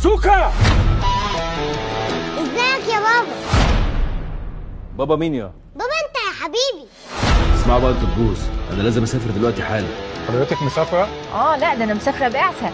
سوكا ازيك يا بابا بابا مين يا بابا انت يا حبيبي اسمعوا بقى انتوا تبوس انا لازم اسافر دلوقتي حالا حضرتك مسافرة؟ اه لا ده انا مسافره بعثه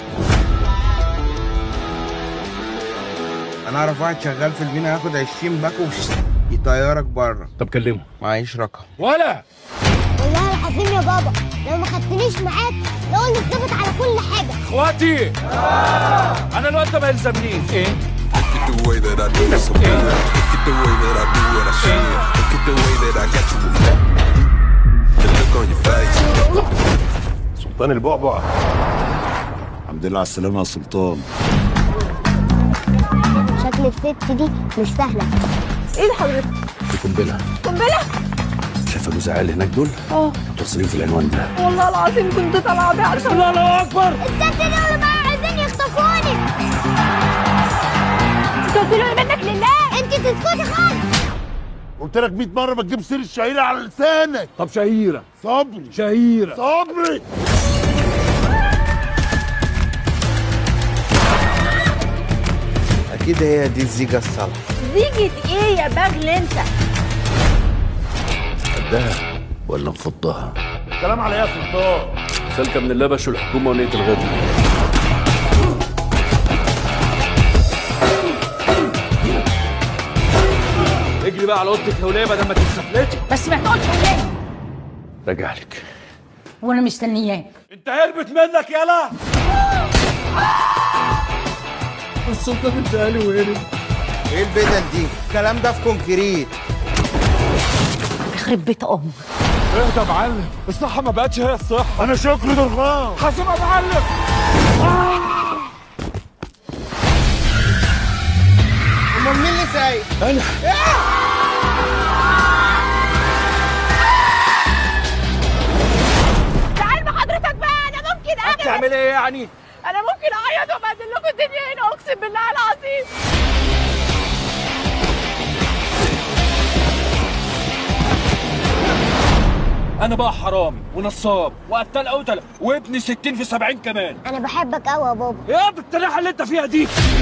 انا اعرف واحد شغال في المينا هياخد 20 باكو وش- يطيرك بره طب كلمه معيش رقم ولا والله العظيم يا بابا لو ما خدتنيش معاك لو اللي اتظبط على كل حاجه اخواتي انا الوقت ده ما يلزمنيش ايه Look at the way that I do this, I'm good. Look at the way that I do what I should. Look at the way that I got you. The look on your face. سلطان البعبع الحمد لله على السلامة يا سلطان شكل الست دي مش سهله ايه ده حضرتك دي قنبله قنبله شايفه الوزعاء اللي هناك دول اه متوصلين في العنوان ده والله العظيم كنت طالعه بعثه الله اكبر الست دي اللي بقى عايزين يخطفوني انت قلت له منك لله انت تسكتي خالص قلت لك 100 مرة ما تجيب سير الشهيرة على لسانك طب شهيره صبري شهيره صبري اكيد هي دي الزيجة الصالحة زيجة ايه يا بغل انت قدها ولا نفضها الكلام على ايه يا سلطان سالكه من اللبش والحكومه ونيه الغدر اجري بقى على اوضتك يا وليه بدل ما تتسفلتي بس ما تقولش وليه راجع لك وانا مستنياه انت هربت منك يلا السلطان ادالي وهرب ايه البدل دي الكلام ده في كونكريت يخرب بيت امك اهدى يا معلم الصحة ما بقتش هي الصحة انا شكري درغام حاسب يا معلم امال مين اللي سايق انا تعال مع حضرتك بقى انا ممكن انا تعمل ايه يعني انا ممكن اعيط وابهدل لكم الدنيا هنا اقسم بالله العظيم انا بقى حرامي ونصاب وقتال قتله وابن 60 في 70 كمان انا بحبك قوي يا بابا يا بالتريحه اللي انت فيها دي